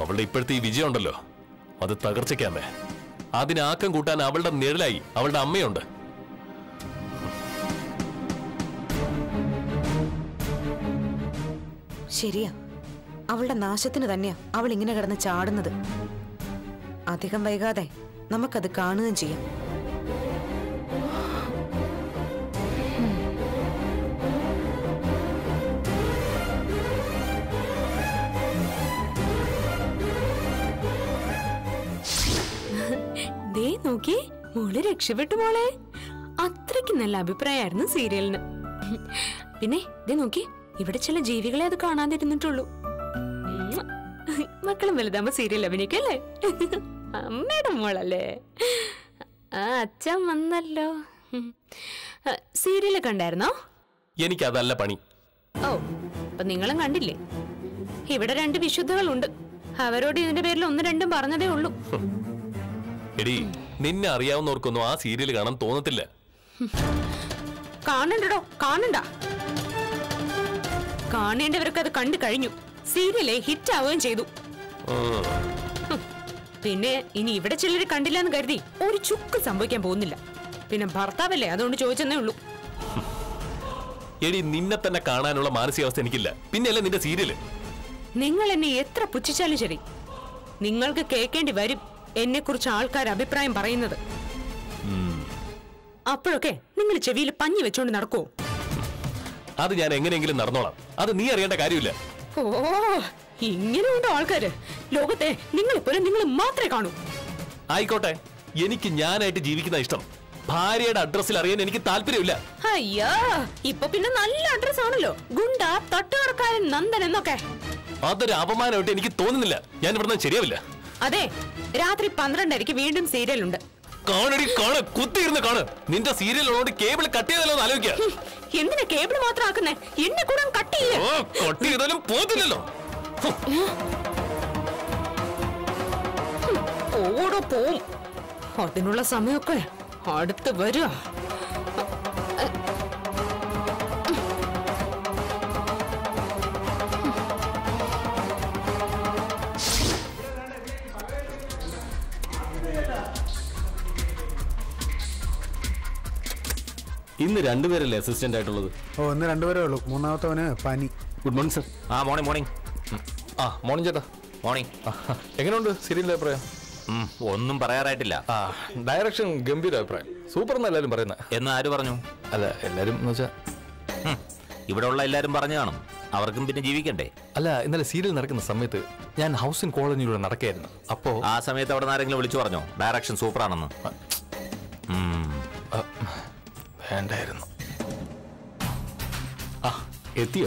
അവളുടെ ഇപ്പോഴത്തെ ഈ വിജയം ഉണ്ടല്ലോ അത് തകർച്ചയ്ക്കാമേ അതിനാക്കം കൂട്ടാൻ അവളുടെ നിഴലായി അവളുടെ അമ്മയുണ്ട് ശരിയാ അവളുടെ നാശത്തിന് തന്നെയാ അവൾ ഇങ്ങനെ കിടന്ന് ചാടുന്നത് അധികം വൈകാതെ നമുക്കത് കാണുകയും ചെയ്യാം ദേ നോക്കി മോള് രക്ഷപ്പെട്ടു മോളെ അത്രയ്ക്ക് നല്ല അഭിപ്രായമായിരുന്നു സീരിയലിന് പിന്നെ ദേ നോക്കി ഇവിടെ ചില ജീവികളെ അത് കാണാതിരുന്നിട്ടുള്ളൂ ഉം. മക്കളും വലുതാകുമ്പോ സീരിയൽ അഭിനയിക്കല്ലേ അമ്മയുടെ മോളല്ലേ ആ അച്ഛൻ വന്നല്ലോ സീരിയല് കണ്ടായിരുന്നോ എനിക്കതല്ല പണി ഓ അപ്പൊ നിങ്ങളും കണ്ടില്ലേ ഇവിടെ രണ്ട് വിശുദ്ധകളുണ്ട് അവരോട് ഇതിന്റെ പേരിൽ ഒന്ന് രണ്ടും പറഞ്ഞതേ ഉള്ളൂ എടി നിന്നെ അറിയാവുന്നവർക്കൊന്നും ആ സീരിയൽ കാണാൻ തോന്നത്തില്ല കാണണ്ടടോ കാണണ്ട കാണേണ്ടവർക്ക് അത് കണ്ടു കഴിഞ്ഞു സീരിയലെ ഹിറ്റ് ആവുകയും ചെയ്തു ഉം. ഹും. പിന്നെ ഇനി ഇവിടെ ചിലര് കണ്ടില്ല എന്ന് കരുതി ഒരു ചുക്ക് സംഭവിക്കാൻ പോകുന്നില്ല പിന്നെ ഭർത്താവല്ലേ അതുകൊണ്ട് ചോദിച്ചെന്നേ ഉള്ളൂ എടി നിന്നെ തന്നെ കാണാനുള്ള മാനസികാവസ്ഥ എനിക്കില്ല പിന്നെയല്ല നിന്റെ സീരിയല് നിങ്ങൾ എന്നെ എത്ര പുച്ഛിച്ചാലും ശരി നിങ്ങൾക്ക് കേൾക്കേണ്ടി വരും എന്നെ കുറിച്ച് ആൾക്കാർ അഭിപ്രായം പറയുന്നത് അപ്പോഴൊക്കെ നിങ്ങൾ ചെവിയിൽ പഞ്ഞി വെച്ചോണ്ട് നടക്കുവോ അത് ഞാൻ എങ്ങനെയെങ്കിലും നടന്നോളാം അത് നീ അറിയേണ്ട കാര്യമില്ല ഓ ഇങ്ങനെയുണ്ടോ ആൾക്കാര് ലോകത്തെ നിങ്ങളെപ്പോലെ നിങ്ങൾ മാത്രമേ കാണൂ ആയിക്കോട്ടെ എനിക്ക് ഞാനായിട്ട് ജീവിക്കുന്ന ഇഷ്ടം ഭാര്യയുടെ അഡ്രസ്സിൽ അറിയാൻ എനിക്ക് താല്പര്യമില്ല അയ്യോ ഇപ്പൊ പിന്നെ നല്ല അഡ്രസ് ആണല്ലോ ഗുണ്ട തട്ടുകടക്കാരൻ നന്ദൻ എന്നൊക്കെ അതൊരു അപമാനമായിട്ട് എനിക്ക് തോന്നുന്നില്ല ഞാൻ ഇവിടുന്ന് ശരിയാവില്ല അതെ രാത്രി പന്ത്രണ്ടരയ്ക്ക് വീണ്ടും സീരിയൽ ഉണ്ട് കാണടി കാണ് കുത്തിയിരുന്ന് കാണ് നിന്റെ സീരിയൽ ഉള്ളതുകൊണ്ട് കേബിൾ കട്ട് ചെയ്തല്ലോ എന്ന് ആലോചിക്കുക ഹും, എന്തിനാ കേബിൾ മാത്രം ആക്കുന്നേ എന്നെ കൂടെ കട്ട് ചെയ്യ ഓ കട്ട് ചെയ്താലും പോത്തില്ലല്ലോ ഓടോ പോവും അതിനുള്ള സമയമൊക്കെ അടുത്ത് വരിക ഇന്ന് രണ്ടുപേരല്ലേ അസിസ്റ്റന്റ് ആയിട്ടുള്ളത് ഓ ഒന്ന് രണ്ടുപേരേ ഉള്ളൂ മൂന്നാമത്തവന് പനി ഗുഡ് മോർണിംഗ് സർ ആ മോർണിംഗ് മോർണിംഗ് ആ മോർണിംഗ് ചേട്ടാ മോർണിംഗ് എങ്ങനെയുണ്ട് സീരിയലിന്റെ അഭിപ്രായം ഉം, ഒന്നും പറയാറായിട്ടില്ല ആ ഡയറക്ഷൻ ഗംഭീര അഭിപ്രായം സൂപ്പർ എന്ന് എല്ലാവരും പറയുന്നത് എന്ന് ആര് പറഞ്ഞു അല്ല എല്ലാരും എന്ന് വെച്ചാ ഹും, ഇവിടെ ഉള്ള എല്ലാരും പറഞ്ഞു കാണും അവർക്കും പിന്നെ ജീവിക്കണ്ടേ അല്ല ഇന്നലെ സീരിയൽ നടക്കുന്ന സമയത്ത് ഞാൻ ഹൗസിൻ കോളനിയിലൂടെ നടക്കായിരുന്നു അപ്പോ ആ സമയത്ത് അവിടെ നിന്ന് ആരെങ്കിലും വിളിച്ചു പറഞ്ഞോ ഡയറക്ഷൻ സൂപ്പറാണെന്ന് ഉം, ആ, വേണ്ടായിരുന്നു ആ എത്തിയോ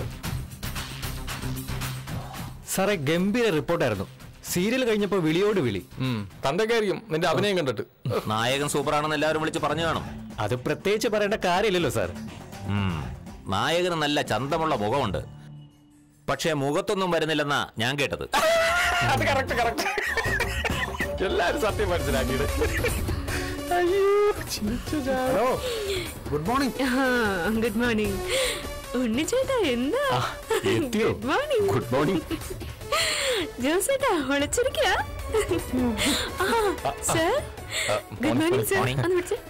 സാറേ ഗംഭീര റിപ്പോർട്ടായിരുന്നു സീരിയൽ കഴിഞ്ഞപ്പോൾ വിളിയോട് വിളി തന്റെ കാര്യം നിന്റെ അഭിനയം കണ്ടിട്ട് നായകൻ സൂപ്പറാണെന്ന് എല്ലാവരും വിളിച്ച് പറഞ്ഞു കാണും അത് പ്രത്യേകിച്ച് പറയേണ്ട കാര്യമില്ലല്ലോ സാർ ഉം, നായകന് നല്ല ചന്തമുള്ള മുഖമുണ്ട് പക്ഷേ മുഖത്തൊന്നും വരുന്നില്ലെന്നാ ഞാൻ കേട്ടത് അത് കറക്റ്റ് കറക്റ്റ് എല്ലാരും സത്യം മനസ്സിലാക്കിയത് അയ്യോ ചിരിച്ചു ചാ- hello good morning good morning ഉണ്ണിച്ചേട്ടാ എന്താ എത്തിയോ ഗുഡ് മോർണിംഗ് ഗുഡ് മോർണിംഗ് ജോസേട്ടാ വിളിച്ചിരിക്കാ sir good morning sir morning. ഒന്ന് വിളിച്ചേ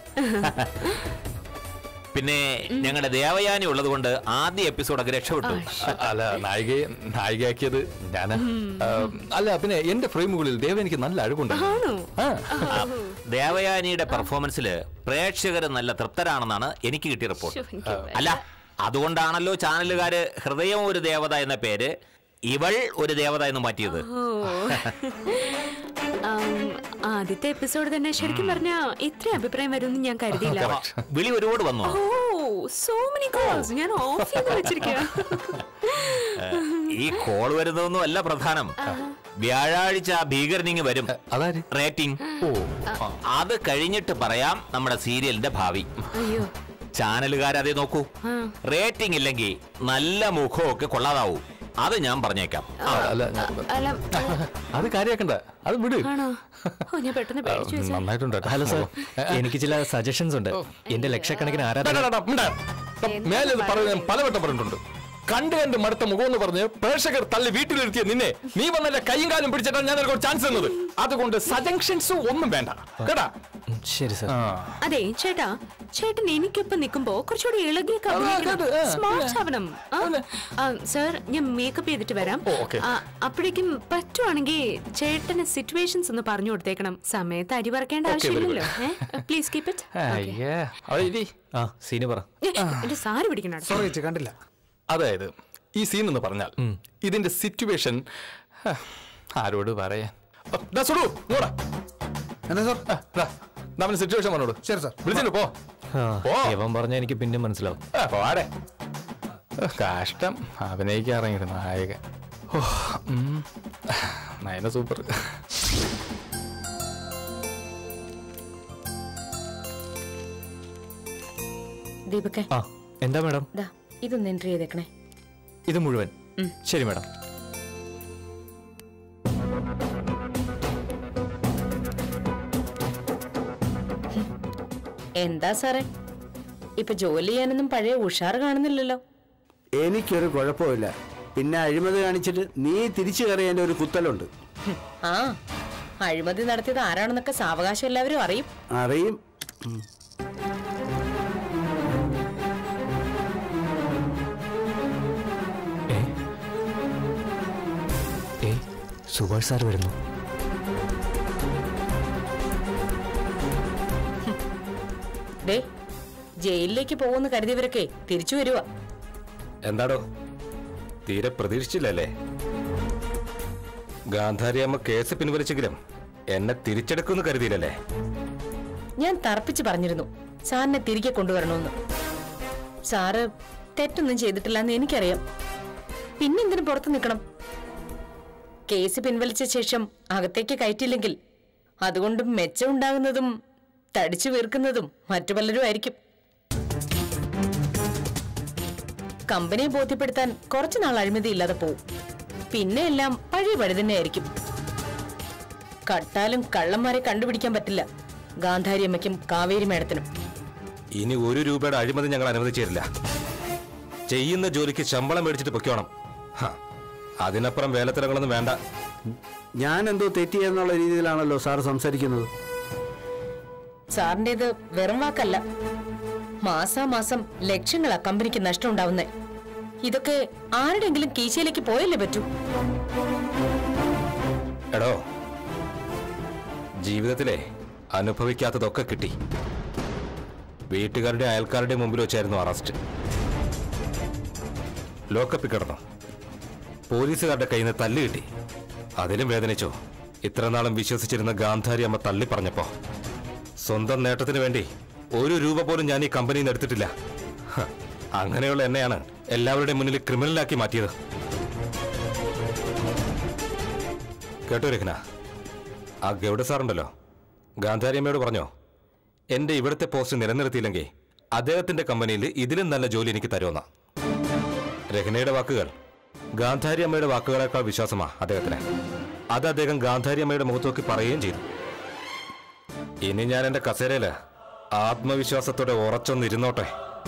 പിന്നെ ഞങ്ങളുടെ ദേവയാനി ഉള്ളത് കൊണ്ട് ആദ്യ എപ്പിസോഡൊക്കെ രക്ഷപ്പെട്ടു അ- അല്ല നായികയെ നായികയാക്കിയത് ഞാനാ ആ, അല്ല പിന്നെ എന്റെ ഫ്രെയിമുകളിൽ ദേവ എനിക്ക് നല്ല അഴകുണ്ട് ആണോ ആ ആ, ദേവയാനിയുടെ പെർഫോമൻസിൽ പ്രേക്ഷകർ നല്ല തൃപ്തരാണെന്നാണ് എനിക്ക് കിട്ടിയ റിപ്പോർട്ട് ശ്ശോ, എനിക്ക് അല്ല അതുകൊണ്ടാണല്ലോ ചാനലുകാര് ഹൃദയം ഒരു ദേവത എന്ന പേര് ഇവൾ ഒരു ദേവത എന്ന് മാറ്റിയത് ഓ ആം, ആദ്യത്തെ എപ്പിസോഡ് തന്നെ ശരിക്കും പറഞ്ഞ ഇത്ര അഭിപ്രായം വരുമെന്ന് ഞാൻ കരുതിയില്ല വിളി ഒരുപാട് വന്നു ഓ സോ മെനി കോൾസ് ഞാൻ ഓഫ് ചെയ്ത് വെച്ചിരിക്കുക ഈ കോൾ വരുന്നതൊന്നും അല്ല പ്രധാനം വ്യാഴാഴ്ച ഭീകരനിങ് വരും അതാര് റേറ്റിംഗ് ഓ അത് കഴിഞ്ഞിട്ട് പറയാം നമ്മുടെ സീരിയലിന്റെ ഭാവി അയ്യോ ചാനലുകാരതേ നോക്കൂ റേറ്റിംഗ് ഇല്ലെങ്കിൽ നല്ല മുഖമൊക്കെ കൊള്ളാതാവൂ അത് ഞാൻ പറഞ്ഞേക്കാം ആ, അല്ല ഞാൻ- അല്ല അത് കാര്യാക്കണ്ട അത് വിട് ആണോ ഓ ഞാൻ പെട്ടെന്ന് പേടിച്ചു വെച്ചു നന്നായിട്ടുണ്ട് കേട്ടോ. ഹലോ സാർ ഏ, ഏ, എനിക്ക് ചില സജഷൻസ് ഉണ്ട് എന്റെ ലക്ഷക്കണക്കിന് ഡാ, ആരാധന ഡാ, ഡാ, മിണ്ടാ. ഡാ, മേലെ ഇത് പറയുന്നത് ഞാൻ പലവട്ടം പറഞ്ഞിട്ടുണ്ട് കണ്ടു കണ്ട് മടുത്ത മുഖം എന്ന് പറഞ്ഞ് പ്രേക്ഷകർ തള്ളി വീട്ടിലിരുത്തിയ നിന്നെ നീ വന്നല്ല കൈയും കാലും പിടിച്ചിട്ടാണ് ഞാൻ നിനക്ക് ചാൻസ് തന്നത് അതുകൊണ്ട് സജങ്ഷൻസ് ഒന്നും വേണ്ട കേട്ടാ ഉം, ശരി സാർ ആ. അതെ ചേട്ടാ ചേട്ടൻ എനിക്കൊപ്പം നിൽക്കുമ്പോ കുറച്ചുകൂടി ഇളകിയൊക്കെ അതെ, അഭിനയിക്കണം. അതെ, ആ, സ്മാർട്ട് പിന്നെ. ആവണം ആ? ആ, സർ ഞാൻ മേക്കപ്പ് ചെയ്തിട്ട് വരാം ഓ, ഓക്കേ. ആ, അപ്പോഴേക്കും പറ്റുവാണെങ്കിൽ ചേട്ടന് സിറ്റുവേഷൻസ് ഒന്ന് പറഞ്ഞു കൊടുത്തേക്കണം സമയത്ത് അരി പറക്കേണ്ട ഓക്കേ, very ആവശ്യമില്ലല്ലോ പ്ലീസ് കീപ് ഇറ്റ് അയ്യേ അവിടെ ഇരി. ആ സീനി പറ എന്റെ സാരി പിടിക്കണം സോറി ചേച്ചി കണ്ടില്ല അതായത് ഈ സീൻ എന്ന് പറഞ്ഞാൽ ഇതിന്റെ സിറ്റുവേഷൻ ആരോട് പറയാൻ അ, ദാ സുഡു, ഇങ്ങോട്ടാ. എന്നാ സാർ ആ, ദാ, ദാ അവന് സിറ്റുവേഷൻ പറഞ്ഞോളൂ ശരി, സാർ. വിളിച്ചിട്ട് പോ ആ, പോ. ഇവൻ പറഞ്ഞ എനിക്ക് പിന്നെ മനസ്സിലാവും ആ, പോവാടെ ഉഹ്, കഷ്ടം അഭിനയിക്കാറങ്ങിയിരുന്നു നായകൻ ഓ, ഉം. നയന സൂപ്പർ ദീപക്കെ ആ എന്താ മാഡം ദാ ഇതൊന്ന് എൻട്രി ചെയ്തേക്കണേ ഇത് മുഴുവൻ ശരി മാഡം എന്താ സാറേ ഇപ്പൊ ജോലി ചെയ്യാനൊന്നും പഴയ ഉഷാർ കാണുന്നില്ലല്ലോ എനിക്കൊരു കുഴപ്പമില്ല പിന്നെ അഴിമതി കാണിച്ചിട്ട് നീ തിരിച്ചു കയറിയതിന്റെ ഒരു കുത്തലുണ്ട് ഹും, ആ അഴിമതി നടത്തിയത് ആരാണെന്നൊക്കെ സാവകാശം എല്ലാവരും അറിയും അറിയും ഏ ഏ സുഭാഷ് സാർ വരുന്നു ദേ ജയിലിലേക്ക് പോകുമെന്ന് കരുതിയവരൊക്കെ തിരിച്ചു വരുക എന്താടോ തീരെ പ്രതീക്ഷിച്ചില്ലല്ലേ ഗാന്ധാരി അമ്മ കേസ് പിൻവലിച്ചെങ്കിലും എന്നെ തിരിച്ചെടുക്കുമെന്ന് കരുതിയില്ലല്ലേ ഞാൻ തർപ്പിച്ച് പറഞ്ഞിരുന്നു സാറിനെ തിരികെ കൊണ്ടുവരണമെന്ന് സാറ് തെറ്റൊന്നും ചെയ്തിട്ടില്ല എന്ന് എനിക്കറിയാം പിന്നെന്തിനു പുറത്തു നിൽക്കണം കേസ് പിൻവലിച്ച ശേഷം അകത്തേക്ക് കയറ്റില്ലെങ്കിൽ അതുകൊണ്ട് മെച്ചം ഉണ്ടാകുന്നതും തടിച്ചു വീർക്കുന്നതും മറ്റു പലരും ആയിരിക്കും കമ്പനിയെ ബോധ്യപ്പെടുത്താൻ കുറച്ചു നാൾ അഴിമതി ഇല്ലാതെ പോവും പിന്നെ എല്ലാം പഴയ പഴി തന്നെയായിരിക്കും കട്ടാലും കള്ളന്മാരെ കണ്ടുപിടിക്കാൻ പറ്റില്ല ഗാന്ധാരി അമ്മയ്ക്കും കാവേരി മേഡത്തിനും ഇനി ഒരു രൂപയുടെ അഴിമതി ഞങ്ങൾ അനുവദിച്ചിരില്ല ചെയ്യുന്ന ജോലിക്ക് ശമ്പളം മേടിച്ചിട്ട് പൊയ്ക്കോണം ഹ, അതിനപ്പുറം വേലത്തരങ്ങളൊന്നും വേണ്ട ഞാൻ എന്തോ തെറ്റിയെന്നുള്ള രീതിയിലാണല്ലോ സാർ സംസാരിക്കുന്നത് സാറിന്റേത് വെറും വാക്കല്ല മാസാമാസം ലക്ഷങ്ങളാ കമ്പനിക്ക് നഷ്ടം ഉണ്ടാവുന്നേ ഇതൊക്കെ ആരുടെങ്കിലും കീശയിലേക്ക് പോയല്ലേ പറ്റൂ എടോ ജീവിതത്തിലെ അനുഭവിക്കാത്തതൊക്കെ കിട്ടി വീട്ടുകാരുടെ അയൽക്കാരുടെ മുമ്പിൽ വെച്ചായിരുന്നു അറസ്റ്റ് ലോക്കപ്പിൽ കിടന്നു പോലീസുകാരുടെ കയ്യിൽ നിന്ന് തല്ല് കിട്ടി അതിലും വേദനിച്ചോ ഇത്ര നാളും വിശ്വസിച്ചിരുന്ന ഗാന്ധാരി അമ്മ തള്ളി പറഞ്ഞപ്പോ സ്വന്തം നേട്ടത്തിന് വേണ്ടി ഒരു രൂപ പോലും ഞാൻ ഈ കമ്പനിയിൽ നിന്ന് എടുത്തിട്ടില്ല ഹ, അങ്ങനെയുള്ള എന്നെയാണ് എല്ലാവരുടെയും മുന്നിൽ ക്രിമിനലാക്കി മാറ്റിയത് കേട്ടോ രഘന ആ ഗൗഡ സാറുണ്ടല്ലോ ഗാന്ധാരിയമ്മയോട് പറഞ്ഞോ എന്റെ ഇവിടുത്തെ പോസ്റ്റ് നിലനിർത്തിയില്ലെങ്കിൽ അദ്ദേഹത്തിന്റെ കമ്പനിയിൽ ഇതിലും നല്ല ജോലി എനിക്ക് തരുമെന്ന രഹനയുടെ വാക്കുകൾ ഗാന്ധാരി അമ്മയുടെ വാക്കുകളേക്കാൾ വിശ്വാസമാ അദ്ദേഹത്തിന് അത് അദ്ദേഹം ഗാന്ധാരി അമ്മയുടെ മുഖത്ത് നോക്കി പറയുകയും ചെയ്തു ഇനി ഞാൻ എന്റെ കസേരയില് ആത്മവിശ്വാസത്തോടെ ഉറച്ചൊന്നിരുന്നോട്ടെ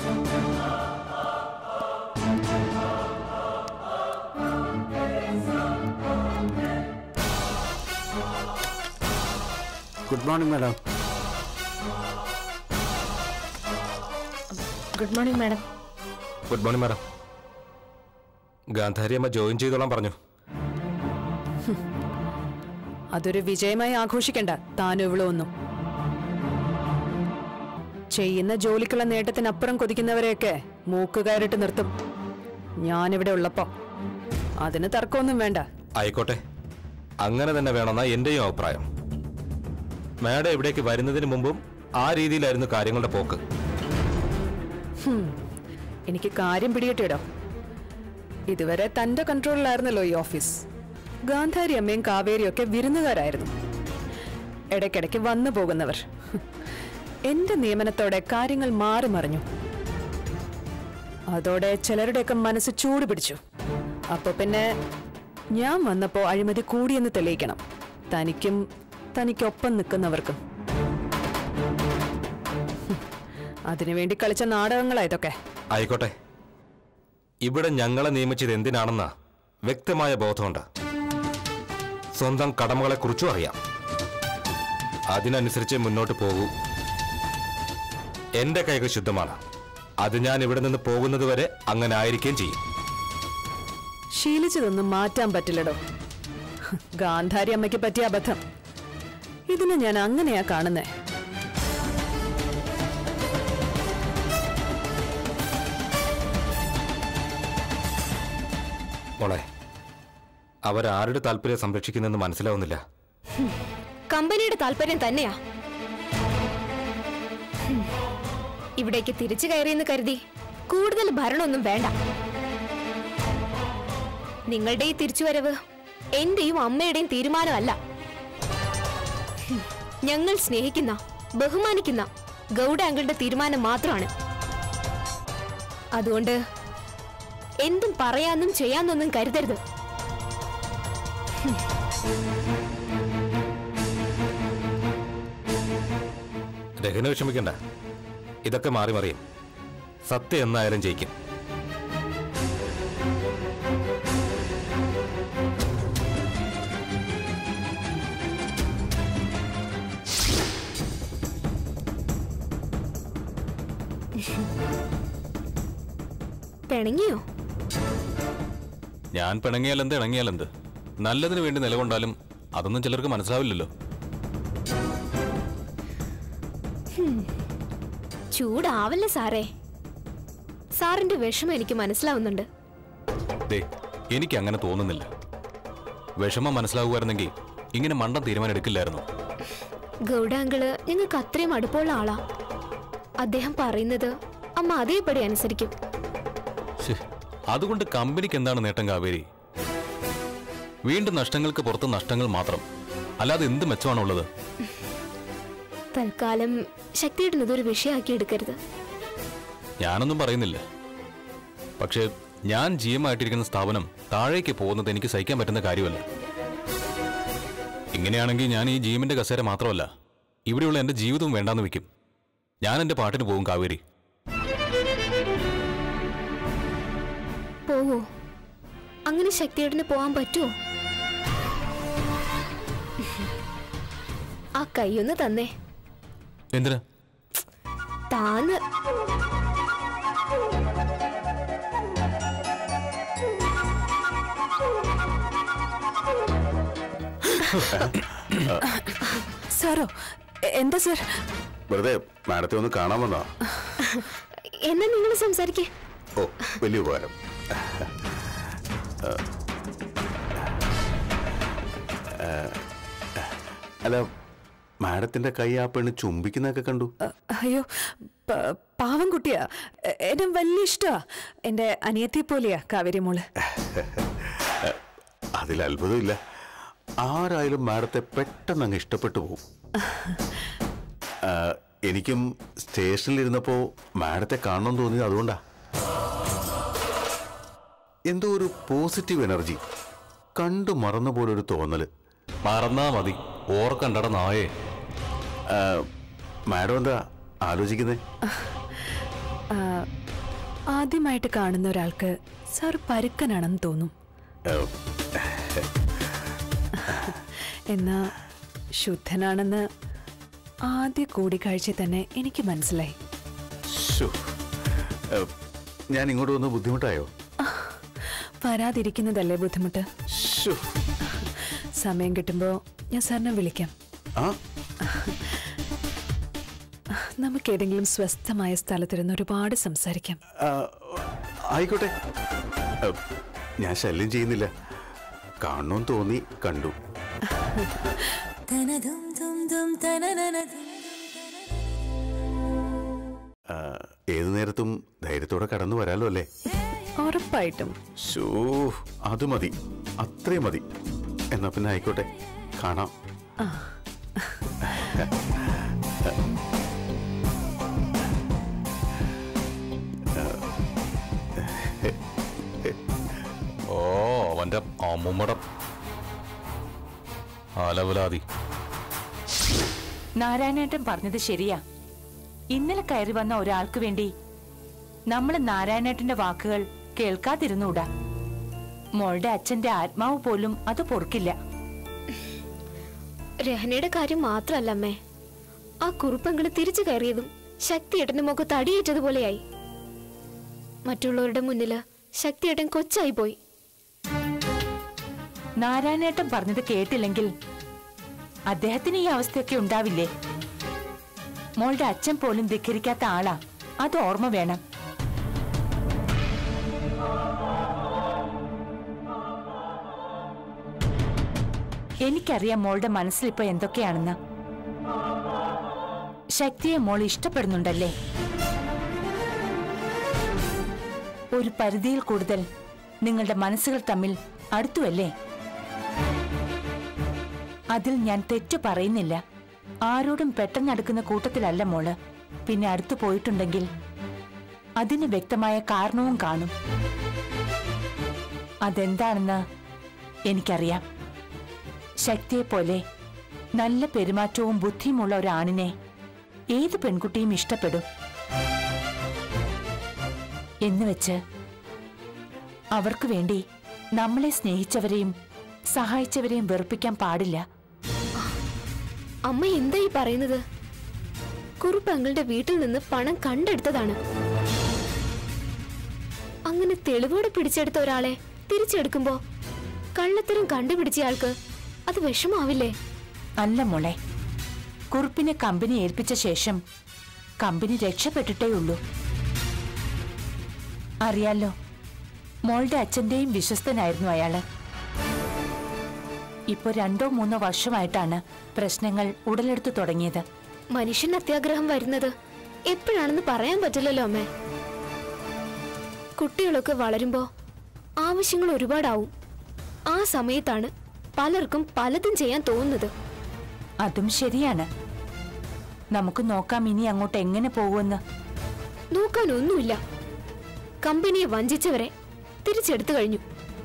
good morning madam good morning madam good morning madam Gandhari അമ്മ ജോയിൻ ചെയ്തോളാൻ പറഞ്ഞു അതൊരു വിജയമായി ആഘോഷിക്കണ്ട താനും ഇവളും ഒന്നും ചെയ്യുന്ന ജോലിക്കുള്ള നേട്ടത്തിനപ്പുറം കൊതിക്കുന്നവരെയൊക്കെ മൂക്ക് കയറിട്ട് നിർത്തും ഞാനിവിടെ ഉള്ളപ്പോ അതിന് തർക്കമൊന്നും വേണ്ട ആയിക്കോട്ടെ അങ്ങനെ തന്നെ വേണമെന്ന എന്റെയും അഭിപ്രായം മാഡം ഇവിടേക്ക് വരുന്നതിന് മുമ്പും ആ രീതിയിലായിരുന്നു കാര്യങ്ങളുടെ പോക്ക് എനിക്ക് കാര്യം പിടികിട്ടിടോ ഇതുവരെ തന്റെ കൺട്രോളിലായിരുന്നല്ലോ ഈ ഓഫീസ് ഗാന്ധാരി അമ്മയും കാവേരിയും ഒക്കെ വിരുന്നുകാരായിരുന്നു ഇടയ്ക്കിടയ്ക്ക് വന്നു പോകുന്നവർ എന്റെ നിയമനത്തോടെ കാര്യങ്ങൾ മാറി മറിഞ്ഞു അതോടെ ചിലരുടെയൊക്കെ മനസ്സ് ചൂട് പിടിച്ചു അപ്പൊ പിന്നെ ഞാൻ വന്നപ്പോ അഴിമതി കൂടിയെന്ന് തെളിയിക്കണം തനിക്കും തനിക്കൊപ്പം നിൽക്കുന്നവർക്കും ഹും, അതിനുവേണ്ടി കളിച്ച നാടകങ്ങളാ ഇതൊക്കെ ആയിക്കോട്ടെ ഇവിടെ ഞങ്ങളെ നിയമിച്ചത് എന്തിനാണെന്ന വ്യക്തമായ ബോധമുണ്ട് സ്വന്തം കടമകളെക്കുറിച്ചും അറിയാം അതിനനുസരിച്ച് മുന്നോട്ട് പോകൂ എന്റെ കൈകൾ ശുദ്ധമാണ് അത് ഞാൻ ഇവിടെ നിന്ന് പോകുന്നത് വരെ അങ്ങനെ ആയിരിക്കുകയും ചെയ്യും ശീലിച്ചതൊന്നും മാറ്റാൻ പറ്റില്ലടോ ഗാന്ധാരി അമ്മയ്ക്ക് പറ്റിയ അബദ്ധം ഇതിനെ ഞാൻ അങ്ങനെയാ കാണുന്നേ മോളെ അവരാരുടെ താല്പര്യം സംരക്ഷിക്കുന്നെന്ന് മനസ്സിലാവുന്നില്ല കമ്പനിയുടെ താല്പര്യം തന്നെയാ ഹും. ഇവിടേക്ക് തിരിച്ചു കയറിയെന്ന് കരുതി കൂടുതൽ ഭരണമൊന്നും വേണ്ട നിങ്ങളുടെ ഈ തിരിച്ചുവരവ് എന്റെയും അമ്മയുടെയും തീരുമാനമല്ല ഹും. ഞങ്ങൾ സ്നേഹിക്കുന്ന ബഹുമാനിക്കുന്ന ഗൗഡാങ്കിളുടെ തീരുമാനം മാത്രമാണ് അതുകൊണ്ട് എന്തും പറയാന്നും ചെയ്യാന്നൊന്നും കരുതരുത് രഹന വിഷമിക്കണ്ട ഇതൊക്കെ മാറി മറിയും സത്യം എന്നായാലും ജയിക്കും പിണങ്ങിയോ ഞാൻ പിണങ്ങിയാലെന്ത് ഇണങ്ങിയാലെന്ത് നല്ലതിന് വേണ്ടി നിലകൊണ്ടാലും അതൊന്നും ചിലർക്ക് മനസ്സിലാവില്ലല്ലോ ചൂടാവല്ലേ സാറേ സാറിന്റെ വിഷമം എനിക്ക് മനസ്സിലാവുന്നുണ്ട് ദേ എനിക്ക് അങ്ങനെ തോന്നുന്നില്ല വിഷമം മനസ്സിലാവുമായിരുന്നെങ്കിൽ ഇങ്ങനെ മണ്ടം തീരുമാനം എടുക്കില്ലായിരുന്നു ഗൗഡാങ്കിള് ഞങ്ങൾക്ക് അത്രയും അടുപ്പമുള്ള ആളാ അദ്ദേഹം പറയുന്നത് അമ്മ അതേപടി അനുസരിക്കും ശ്ശേ, അതുകൊണ്ട് കമ്പനിക്ക് എന്താണ് നേട്ടം കാവേരി വീണ്ടും നഷ്ടങ്ങൾക്ക് പുറത്ത് നഷ്ടങ്ങൾ മാത്രം അല്ലാതെ എന്ത് മെച്ചമാണുള്ളത് തൽക്കാലം ശക്തിയുടെ ഇതൊരു വിഷയമാക്കി എടുക്കരുത് ഞാനൊന്നും പറയുന്നില്ല പക്ഷേ ഞാൻ ജി എം ആയിട്ടിരിക്കുന്ന സ്ഥാപനം താഴേക്ക് പോകുന്നത് എനിക്ക് സഹിക്കാൻ പറ്റുന്ന കാര്യമല്ല ഇങ്ങനെയാണെങ്കിൽ ഞാൻ ഈ ജി എമ്മിന്റെ കസേര മാത്രമല്ല ഇവിടെയുള്ള എന്റെ ജീവിതവും വേണ്ടാന്ന് വെക്കും ഞാൻ എന്റെ പാട്ടിന് പോകും കാവേരി പോവോ അങ്ങനെ ശക്തിയേട്ടന് പോവാൻ പറ്റുമോ ആ കൈയൊന്ന് തന്നേ എന്തിനാ താന്ന് സാറോ എ- എന്താ സാർ വെറുതെ മാഡത്തെ ഒന്ന് കാണാൻ വന്നോ എന്നാ നിങ്ങൾ സംസാരിക്കേ ഓ വലിയ ഉപകാരം ആ, അല്ല മാഡത്തിന്റെ കൈ ആ പെണ്ണ് ചുംബിക്കുന്നതൊക്കെ കണ്ടു അ- അയ്യോ പ- പാവം കുട്ടിയാ എ- എന്നെ വലിയ ഇഷ്ടാ എന്റെ അനിയത്തിയെ പോലെയാ കാവേരി മോള് അതിൽ അത്ഭുതമില്ല ആരായാലും മാഡത്തെ പെട്ടെന്ന് അങ്ങ് ഇഷ്ടപ്പെട്ടു പോകും ആ, എനിക്കും സ്റ്റേഷനിലിരുന്നപ്പോ മാഡത്തെ കാണണം തോന്നിയത് അതുകൊണ്ടാ എന്തോ ഒരു പോസിറ്റീവ് എനർജി കണ്ടു മറന്ന പോലെ ഒരു തോന്നല് മറന്നാ മതി ഓർക്കണ്ടട നായേ ആ, മാഡം എന്താ ആലോചിക്കുന്നേ ആ, ആദ്യമായിട്ട് കാണുന്ന ഒരാൾക്ക് സാർ പരുക്കനാണെന്ന് തോന്നും എന്നാ ശുദ്ധനാണെന്ന് ആദ്യ കൂടിക്കാഴ്ച തന്നെ എനിക്ക് മനസ്സിലായി ശ്ശോ. ആ, ഞാൻ ഇങ്ങോട്ട് വന്ന് ബുദ്ധിമുട്ടായോ വരാതിരിക്കുന്നതല്ലേ ബുദ്ധിമുട്ട് ശ്ശോ. സമയം കിട്ടുമ്പോ ഞാൻ സാറിനെ വിളിക്കാം ആ നമുക്ക് ഏതെങ്കിലും സ്വസ്ഥമായ സ്ഥലത്തിരുന്ന് ഒരുപാട് സംസാരിക്കാം ആ, ആയിക്കോട്ടെ ആ, ഞാൻ ശല്യം ചെയ്യുന്നില്ല കാണണമെന്ന് തോന്നി കണ്ടു ആ, ഏത് നേരത്തും ധൈര്യത്തോടെ കടന്നു വരാലോ അല്ലേ ഉറപ്പായിട്ടും ശോ അത് മതി അത്രയും മതി എന്നാ പിന്നെ ആയിക്കോട്ടെ കാണാം ഓ അവന്റെ അമ്മുമ്മടം അലവലാതി നാരായണേട്ടൻ പറഞ്ഞത് ശരിയാ ഇന്നലെ കയറി വന്ന ഒരാൾക്ക് വേണ്ടി നമ്മൾ നാരായണേട്ടന്റെ വാക്കുകൾ കേൾക്കാതിരുന്നൂടാ മോളുടെ അച്ഛന്റെ ആത്മാവ് പോലും അത് പൊറുക്കില്ല രഹനയുടെ കാര്യം മാത്രല്ല അമ്മേ ആ കുറുപ്പങ്ങള് തിരിച്ചു കയറിയതും ശക്തിയേട്ടന്റെ മുഖത്ത് അടിയേറ്റതുപോലെയായി മറ്റുള്ളവരുടെ മുന്നില് ശക്തിയേട്ടൻ കൊച്ചായി പോയി നാരായണേട്ടൻ പറഞ്ഞത് കേട്ടില്ലെങ്കിൽ അദ്ദേഹത്തിന് ഈ അവസ്ഥയൊക്കെ ഉണ്ടാവില്ലേ മോളുടെ അച്ഛൻ പോലും ധിഖരിക്കാത്ത ആളാ അത് ഓർമ്മ വേണം എനിക്കറിയാം മോളുടെ മനസ്സിലിപ്പോ എന്തൊക്കെയാണെന്ന് ശക്തിയെ മോൾ ഇഷ്ടപ്പെടുന്നുണ്ടല്ലേ ഒരു പരിധിയിൽ കൂടുതൽ നിങ്ങളുടെ മനസ്സുകൾ തമ്മിൽ അടുത്തുവല്ലേ അതിൽ ഞാൻ തെറ്റു പറയുന്നില്ല ആരോടും പെട്ടെന്നടുക്കുന്ന കൂട്ടത്തിലല്ല മോള് പിന്നെ അടുത്തു പോയിട്ടുണ്ടെങ്കിൽ അതിന് വ്യക്തമായ കാരണവും കാണും അതെന്താണെന്ന് എനിക്കറിയാം ശക്തിയെപ്പോലെ നല്ല പെരുമാറ്റവും ബുദ്ധിയുമുള്ള ഒരു ആണിനെ ഏത് പെൺകുട്ടിയും ഇഷ്ടപ്പെടും എന്നുവെച്ച് അവർക്ക് വേണ്ടി നമ്മളെ സ്നേഹിച്ചവരെയും സഹായിച്ചവരെയും വെറുപ്പിക്കാൻ പാടില്ല അമ്മ എന്താ ഈ പറയുന്നത് കുറുപ്പ് അങ്ങളുടെ വീട്ടിൽ നിന്ന് പണം കണ്ടെടുത്തതാണ് അങ്ങനെ തെളിവോടെ പിടിച്ചെടുത്ത ഒരാളെ തിരിച്ചെടുക്കുമ്പോ കള്ളത്തരം കണ്ടുപിടിച്ചയാൾക്ക് അത് വിഷമാവില്ലേ അല്ല മോളെ കുറുപ്പിനെ കമ്പനി ഏൽപ്പിച്ച ശേഷം കമ്പനി രക്ഷപ്പെട്ടിട്ടേ ഉള്ളൂ അറിയാലോ മോളുടെ അച്ഛന്റെയും വിശ്വസ്തനായിരുന്നു അയാള് ഇപ്പൊ രണ്ടോ മൂന്നോ വർഷമായിട്ടാണ് പ്രശ്നങ്ങൾ ഉടലെടുത്തു തുടങ്ങിയത് മനുഷ്യൻ അത്യാഗ്രഹം വരുന്നത് എപ്പോഴാണെന്ന് പറയാൻ പറ്റില്ലല്ലോ അമ്മേ കുട്ടികളൊക്കെ വളരുമ്പോ ആവശ്യങ്ങൾ ഒരുപാടാവും ആ സമയത്താണ് പലർക്കും പലതും ചെയ്യാൻ തോന്നുന്നത് അതും ശരിയാണ് നമുക്ക് നോക്കാം ഇനി അങ്ങോട്ട് എങ്ങനെ പോകുമെന്ന് നോക്കാനൊന്നുമില്ല കമ്പനിയെ വഞ്ചിച്ചവരെ തിരിച്ചെടുത്തു കഴിഞ്ഞു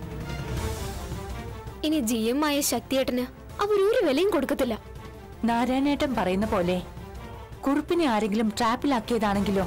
ഇനി ജി എം ആയ ശക്തിയേട്ടന് അവരൊരു വിലയും കൊടുക്കത്തില്ല നാരായണേട്ടൻ പറയുന്ന പോലെ കുറുപ്പിനെ ആരെങ്കിലും ട്രാപ്പിലാക്കിയതാണെങ്കിലോ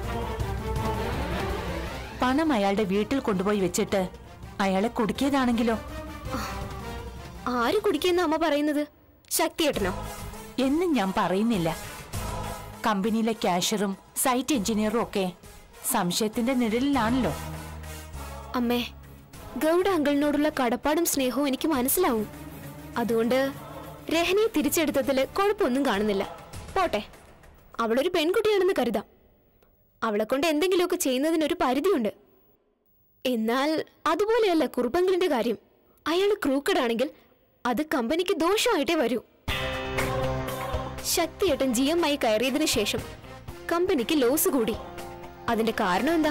പണം അയാളുടെ വീട്ടിൽ കൊണ്ടുപോയി വെച്ചിട്ട് അയാളെ കുടുക്കിയതാണെങ്കിലോ ആര് കുടിക്കുന്ന അമ്മ പറയുന്നത് ശക്തിയേട്ടനോ എന്നും ഞാൻ പറയുന്നില്ല കമ്പനിയിലെ ക്യാഷറും സൈറ്റ് എഞ്ചിനീയറും ഒക്കെ സംശയത്തിന്റെ നിഴലിലാണല്ലോ അമ്മേ ഗൗഡ അങ്കിളിനോടുള്ള കടപ്പാടും സ്നേഹവും എനിക്ക് മനസ്സിലാവും അതുകൊണ്ട് രഹനയെ തിരിച്ചെടുത്തതിൽ കുഴപ്പമൊന്നും കാണുന്നില്ല പോട്ടെ അവളൊരു പെൺകുട്ടിയാണെന്ന് കരുതാം അവളെ കൊണ്ട് എന്തെങ്കിലുമൊക്കെ ചെയ്യുന്നതിനൊരു പരിധിയുണ്ട് എന്നാൽ അതുപോലെയല്ല കുറുപ്പങ്കിളിന്റെ കാര്യം അയാൾ ക്രൂക്കഡാണെങ്കിൽ അത് കമ്പനിക്ക് ദോഷമായിട്ടേ വരൂ ശക്തിയേട്ടൻ ജി എം ആയി കയറിയതിനു ശേഷം കമ്പനിക്ക് ലോസ് കൂടി അതിന്റെ കാരണം എന്താ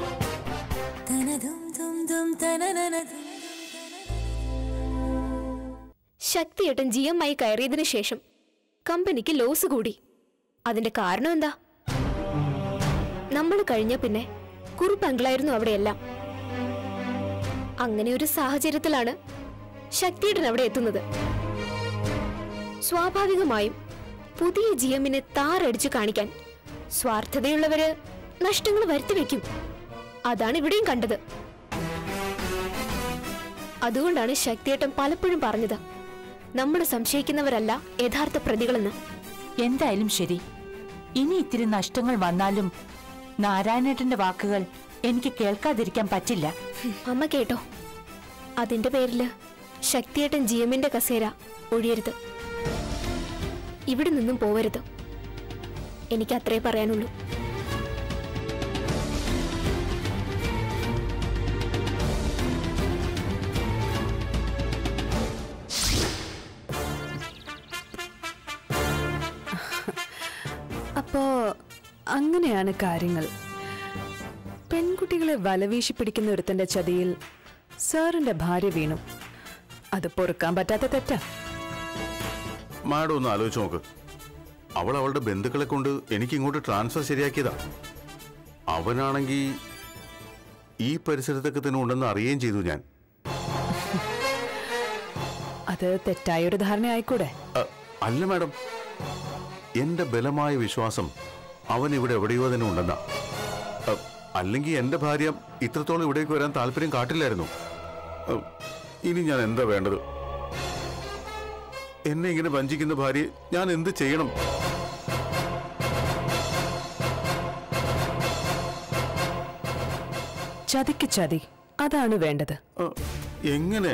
ശക്തിയേട്ടൻ ജി എം ആയി കയറിയതിനു ശേഷം കമ്പനിക്ക് ലോസ് കൂടി അതിന്റെ കാരണം എന്താ നമ്മൾ കഴിഞ്ഞ പിന്നെ കുറുപ്പങ്കിളായിരുന്നു അവിടെയെല്ലാം അങ്ങനെ ഒരു സാഹചര്യത്തിലാണ് ശക്തിയേട്ടൻ അവിടെ എത്തുന്നത് സ്വാഭാവികമായും പുതിയ ജി എമ്മിനെ താറടിച്ചു കാണിക്കാൻ സ്വാർത്ഥതയുള്ളവര് നഷ്ടങ്ങൾ വരുത്തിവെക്കും അതാണ് ഇവിടെയും കണ്ടത് അതുകൊണ്ടാണ് ശക്തിയേട്ടൻ പലപ്പോഴും പറഞ്ഞത് നമ്മൾ സംശയിക്കുന്നവരല്ല യഥാർത്ഥ പ്രതികളെന്ന് എന്തായാലും ശരി ഇനി ഇത്തിരി നഷ്ടങ്ങൾ വന്നാലും നാരായണേട്ടന്റെ വാക്കുകൾ എനിക്ക് കേൾക്കാതിരിക്കാൻ പറ്റില്ല ഹും, അമ്മ കേട്ടോ അതിന്റെ പേരില് ശക്തിയേട്ടൻ ജി എമ്മിന്റെ കസേര ഒഴിയരുത് ഇവിടെ നിന്നും പോവരുത് എനിക്ക് അത്രേ പറയാനുള്ളൂ അപ്പോ അങ്ങനെയാണ് കാര്യങ്ങൾ പെൺകുട്ടികളെ വലവീശി പിടിക്കുന്ന ഒരുത്തന്റെ ചതിയിൽ സാറിന്റെ ഭാര്യ വീണു അത് പൊറുക്കാൻ പറ്റാത്ത തെറ്റാ മാഡം ഒന്ന് ആലോചിച്ച് നോക്ക് അവൾ അവളുടെ ബന്ധുക്കളെ കൊണ്ട് എനിക്ക് ഇങ്ങോട്ട് ട്രാൻസ്ഫർ ശരിയാക്കിയതാ അവനാണെങ്കിൽ ഈ പരിസരത്തൊക്കെ തന്നെ ഉണ്ടെന്ന് അറിയുകയും ചെയ്തു ഞാൻ അത് തെറ്റായ ഒരു ധാരണ ആയിക്കൂടെ അ, അല്ല മാഡം എന്റെ ബലമായ വിശ്വാസം അവൻ ഇവിടെ എവിടെയോ തന്നെ ഉണ്ടെന്നാ അ, അല്ലെങ്കിൽ എന്റെ ഭാര്യ ഇത്രത്തോളം ഇവിടേക്ക് വരാൻ താല്പര്യം കാട്ടില്ലായിരുന്നു ഉം, ഇനി ഞാൻ എന്താ വേണ്ടത് എന്നെ ഇങ്ങനെ വഞ്ചിക്കുന്ന ഭാര്യ ഞാൻ എന്ത് ചെയ്യണം ചതിക്ക് ചതി അതാണ് വേണ്ടത് എങ്ങനെ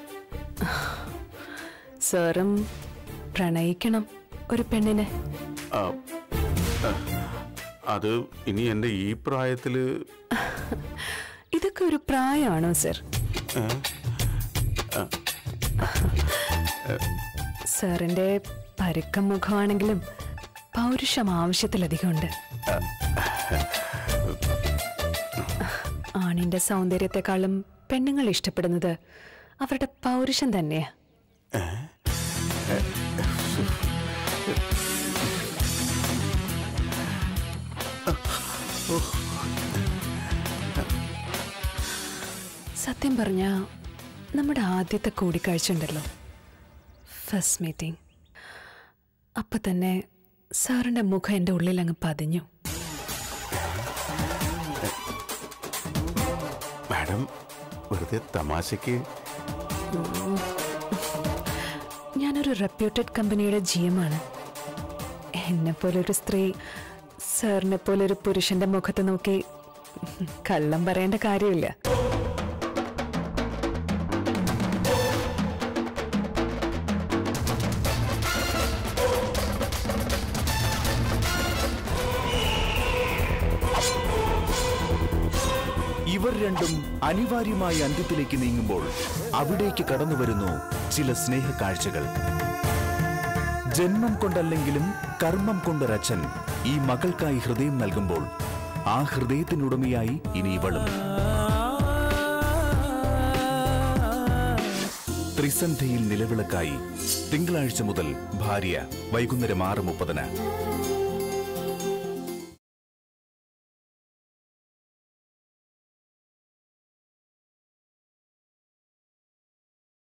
സാറും പ്രണയിക്കണം ഒരു പെണ്ണിനെ ആ, ആ, അത് ഇനി എന്റെ ഈ പ്രായത്തില് ഇതൊക്കെ ഒരു പ്രായമാണോ സർ ഏ? ആ, സാറിന്റെ പരുക്കം മുഖമാണെങ്കിലും പൗരുഷം ആവശ്യത്തിലധികമുണ്ട് ആണിന്റെ സൗന്ദര്യത്തെക്കാളും പെണ്ണുങ്ങൾ ഇഷ്ടപ്പെടുന്നത് അവരുടെ പൗരുഷം തന്നെയാ സത്യം പറഞ്ഞ നമ്മുടെ ആദ്യത്തെ കൂടിക്കാഴ്ച ഉണ്ടല്ലോ ഫസ്റ്റ് മീറ്റിംഗ് അപ്പൊ തന്നെ സാറിന്റെ മുഖം എൻ്റെ ഉള്ളിൽ അങ്ങ് പതിഞ്ഞു മാഡം വെറുതെ തമാശക്ക് ഉം. ഞാനൊരു റെപ്യൂട്ടഡ് കമ്പനിയുടെ ജി എം ആണ് എന്നെ പോലൊരു സ്ത്രീ സാറിനെ പോലൊരു പുരുഷന്റെ മുഖത്ത് നോക്കി കള്ളം പറയേണ്ട കാര്യമില്ല ഇവർ രണ്ടും അനിവാര്യമായ അന്ത്യത്തിലേക്ക് നീങ്ങുമ്പോൾ അവിടേക്ക് കടന്നു വരുന്നു ചില സ്നേഹക്കാഴ്ചകൾ ജന്മം കൊണ്ടല്ലെങ്കിലും കർമ്മം കൊണ്ടൊരച്ഛൻ ഈ മകൾക്കായി ഹൃദയം നൽകുമ്പോൾ ആ ഹൃദയത്തിനുടമയായി ഇനി ഇവളും ത്രിസന്ധിയിൽ നിലവിളക്കായി തിങ്കളാഴ്ച മുതൽ ഭാര്യ വൈകുന്നേരം ആറ് മുപ്പതിന്